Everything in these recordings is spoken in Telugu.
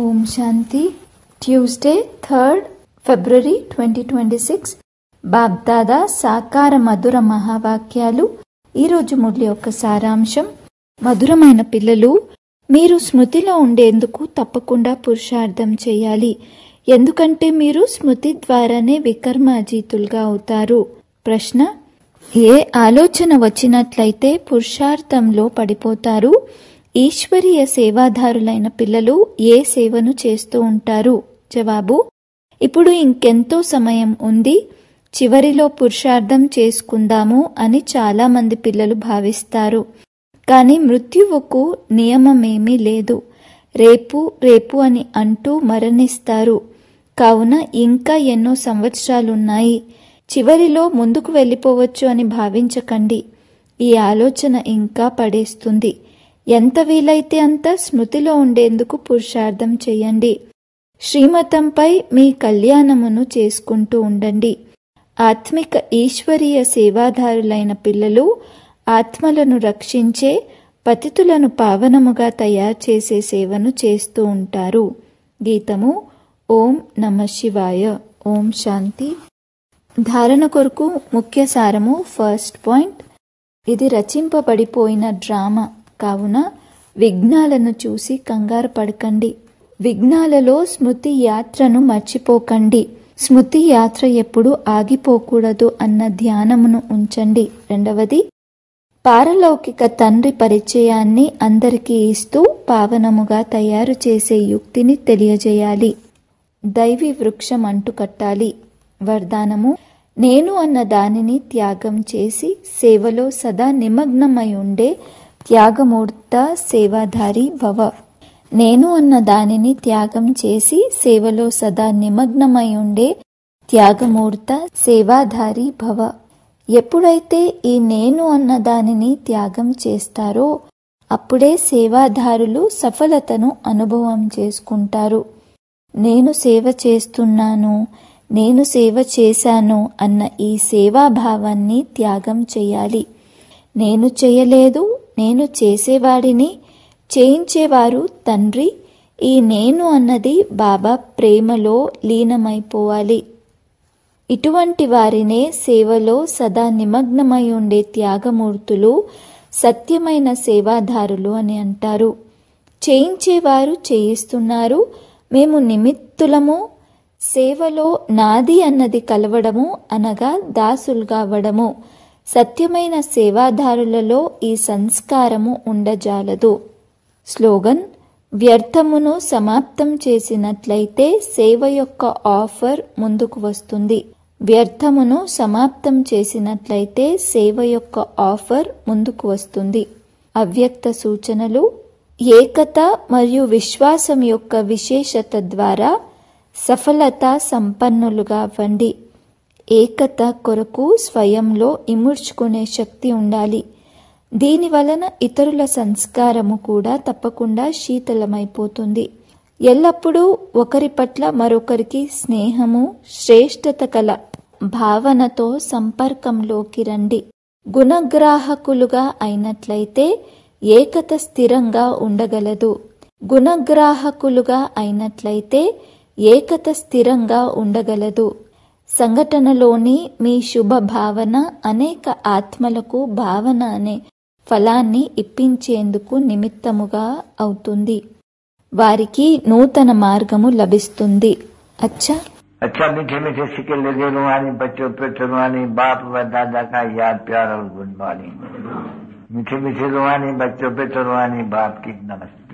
ఓం Shanti Tuesday third February twenty twenty six Bapdada సాకార మధుర మహావాక్యాలు ఈరోజు మురళి యొక్క సారాంశం మధురమైన పిల్లలు మీరు స్మృతిలో ఉండేందుకు తప్పకుండా పురుషార్థం చేయాలి ఎందుకంటే మీరు స్మృతి ద్వారానే వికర్మాజీతులుగా అవుతారు ప్రశ్న ఏ ఆలోచన వచ్చినట్లయితే పురుషార్థంలో పడిపోతారు ఈశ్వరీయ సేవాదారులైన పిల్లలు ఏ సేవను చేస్తూ ఉంటారు జవాబు ఇప్పుడు ఇంకెంతో సమయం ఉంది చివరిలో పురుషార్థం చేసుకుందాము అని చాలా మంది పిల్లలు భావిస్తారు కానీ మృత్యువుకు నియమమేమీ లేదు రేపు రేపు అని అంటూ మరణిస్తారు కావున ఇంకా ఎన్నో సంవత్సరాలున్నాయి చివరిలో ముందుకు వెళ్ళిపోవచ్చు అని భావించకండి ఈ ఆలోచన ఇంకా పడేస్తుంది ఎంత వీలైతే అంత స్మృతిలో ఉండేందుకు పురుషార్థం చేయండి శ్రీమతంపై మీ కళ్యాణమును చేసుకుంటూ ఉండండి ఆత్మిక ఈశ్వరీయ సేవాదారులైన పిల్లలు ఆత్మలను రక్షించే పతితులను పావనముగా తయారు చేసే సేవను చేస్తూ ఉంటారు గీతము ఓం నమ శివాయ ఓం శాంతి ధారణ కొరకు ముఖ్య సారము ఫస్ట్ పాయింట్ ఇది రచింపబడిపోయిన డ్రామా కావున విఘ్నాలను చూసి కంగారు పడకండి విఘ్నాలలో స్మృతి యాత్రను మర్చిపోకండి స్మృతి యాత్ర ఎప్పుడు ఆగిపోకూడదు అన్న ధ్యానమును ఉంచండి రెండవది పారలౌకిక తండ్రి పరిచయాన్ని అందరికీ ఇస్తూ పావనముగా తయారు చేసే యుక్తిని తెలియజేయాలి దైవి వృక్షం అంటుకట్టాలి వరదానము నేను అన్న దానిని త్యాగం చేసి సేవలో సదా నిమగ్నమై ఉండే త్యాగమూర్త సేవాధారి భవ నేను అన్న దానిని త్యాగం చేసి సేవలో సదా నిమగ్నమై ఉండే త్యాగమూర్త సేవాధారి భవ ఎప్పుడైతే ఈ నేను అన్న దానిని త్యాగం చేస్తారో అప్పుడే సేవాదారులు సఫలతను అనుభవం చేసుకుంటారు నేను సేవ చేస్తున్నాను నేను సేవ చేశాను అన్న ఈ సేవాభావాన్ని త్యాగం చేయాలి నేను చేయలేదు నేను చేసేవాడిని చేయించేవారు తండ్రి ఈ నేను అన్నది బాబా ప్రేమలో లీనమైపోవాలి ఇటువంటి వారినే సేవలో సదా నిమగ్నమై ఉండే త్యాగమూర్తులు సత్యమైన సేవాదారులు అని అంటారు చేయించేవారు చేయిస్తున్నారు మేము నిమిత్తులము సేవలో నాది అన్నది కలవడము అనగా దాసులుగా అవ్వడము సత్యమైన సేవాదారులలో ఈ సంస్కారము ఉండజాలదు స్లోగన్ వ్యర్థమును సమాప్తం చేసినట్లయితే సేవ యొక్క ఆఫర్ ముందుకు వస్తుంది వ్యర్థమును సమాప్తం చేసినట్లయితే సేవ యొక్క ఆఫర్ ముందుకు వస్తుంది అవ్యక్త సూచనలు ఏకత మరియు విశ్వాసం యొక్క విశేషత ద్వారా సఫలత సంపన్నులుగా అవ్వండి ఏకత కొరకు స్వయంలో ఇముడ్చుకునే శక్తి ఉండాలి దీని వలన ఇతరుల సంస్కారము కూడా తప్పకుండా శీతలమైపోతుంది ఎల్లప్పుడూ ఒకరి పట్ల మరొకరికి స్నేహము శ్రేష్టత కల భావనతో సంపర్కంలోకి రండి గుణగ్రాహకులుగా అయినట్లయితే ఏకత స్థిరంగా ఉండగలదు గుణగ్రాహకులుగా అయినట్లయితే ఏకత స్థిరంగా ఉండగలదు సంఘటనలోని మీ శుభ భావన అనేక ఆత్మలకు భావన అనే ఫలాన్ని ఇప్పించేందుకు నిమిత్తముగా అవుతుంది వారికి నూతన మార్గము లభిస్తుంది అచ్చా अच्छा मीठे मीठे सिक्के लगे रुहानी बच्चों पे रुहानी बाप व दादा का याद प्यार और गुड मॉर्निंग मीठे मीठे रुहानी बच्चों पे रुहानी बाप की नमस्ते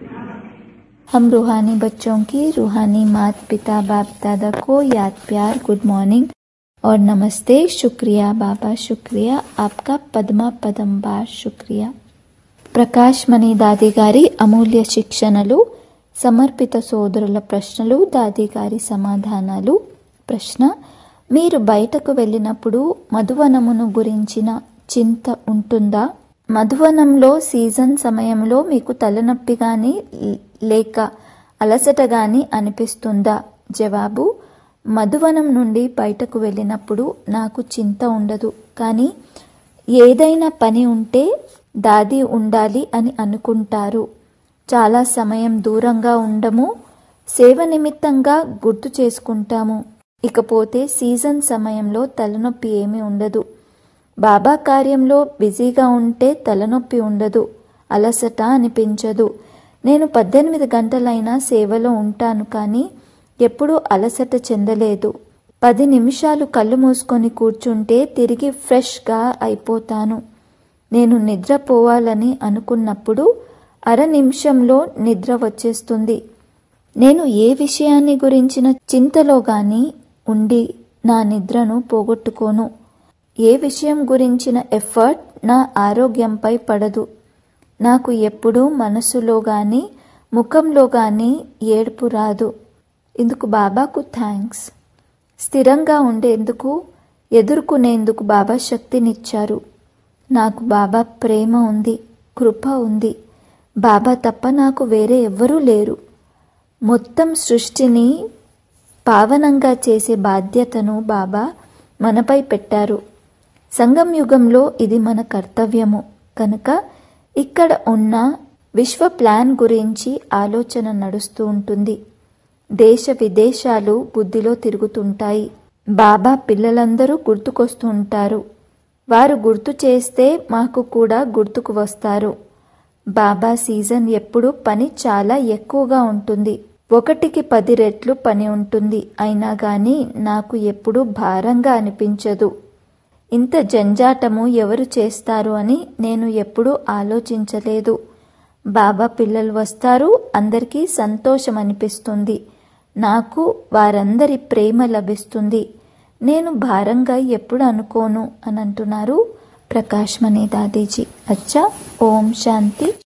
हम रूहानी बच्चों की रूहानी माता पिता बाप दादा को याद प्यार गुड मॉर्निंग और नमस्ते शुक्रिया बाबा शुक्रिया आपका पद्मा पदम बार शुक्रिया ప్రకాష్ మణి దాది గారి అమూల్య శిక్షణలు సమర్పిత సోదరుల ప్రశ్నలు దాది గారి సమాధానాలు ప్రశ్న మీరు బయటకు వెళ్ళినప్పుడు మధువనమును గురించిన చింత ఉంటుందా మధువనంలో సీజన్ సమయంలో మీకు తలనొప్పి గాని లేక అలసట గాని అనిపిస్తుందా జవాబు మధువనం నుండి బయటకు వెళ్ళినప్పుడు నాకు చింత ఉండదు కానీ ఏదైనా పని ఉంటే దాది ఉండాలి అని అనుకుంటారు చాలా సమయం దూరంగా ఉండము సేవ నిమిత్తంగా గుర్తు చేసుకుంటాము ఇకపోతే సీజన్ సమయంలో తలనొప్పి ఏమీ ఉండదు బాబా కార్యంలో బిజీగా ఉంటే తలనొప్పి ఉండదు అలసట అనిపించదు నేను పద్దెనిమిది గంటలైనా సేవలో ఉంటాను కానీ ఎప్పుడూ అలసట చెందలేదు పది నిమిషాలు కళ్ళు మూసుకొని కూర్చుంటే తిరిగి ఫ్రెష్గా అయిపోతాను నేను నిద్రపోవాలని అనుకున్నప్పుడు అర నిమిషంలో నిద్ర వచ్చేస్తుంది నేను ఏ విషయాన్ని గురించిన చింతలో గాని ఉండి నా నిద్రను పోగొట్టుకోను ఏ విషయం గురించిన ఎఫర్ట్ నా ఆరోగ్యంపై పడదు నాకు ఎప్పుడూ మనసులో గాని ముఖంలో గాని ఏడుపు రాదు ఇందుకు బాబాకు థ్యాంక్స్ స్థిరంగా ఉండేందుకు ఎదుర్కొనేందుకు బాబా శక్తినిచ్చారు నాకు బాబా ప్రేమ ఉంది కృప ఉంది బాబా తప్ప నాకు వేరే ఎవ్వరూ లేరు మొత్తం సృష్టిని పావనంగా చేసే బాధ్యతను బాబా మనపై పెట్టారు సంగం యుగంలో ఇది మన కర్తవ్యము కనుక ఇక్కడ ఉన్న విశ్వ ప్లాన్ గురించి ఆలోచన నడుస్తూ ఉంటుంది దేశ విదేశాలు బుద్ధిలో తిరుగుతుంటాయి బాబా పిల్లలందరూ గుర్తుకొస్తూ ఉంటారు వారు గుర్తు చేస్తే మాకు కూడా గుర్తుకు వస్తారు బాబా సీజన్ ఎప్పుడు పని చాలా ఎక్కువగా ఉంటుంది ఒకటికి పది రెట్లు పని ఉంటుంది అయినా గాని నాకు ఎప్పుడూ భారంగా అనిపించదు ఇంత జంజాటము ఎవరు చేస్తారు అని నేను ఎప్పుడూ ఆలోచించలేదు బాబా పిల్లలు వస్తారు అందరికీ సంతోషం అనిపిస్తుంది నాకు వారందరి ప్రేమ లభిస్తుంది నేను భారంగా ఎప్పుడు అనుకోను అని అంటున్నారు ప్రకాష్ మణి దాదీజీ అచ్చా ఓం శాంతి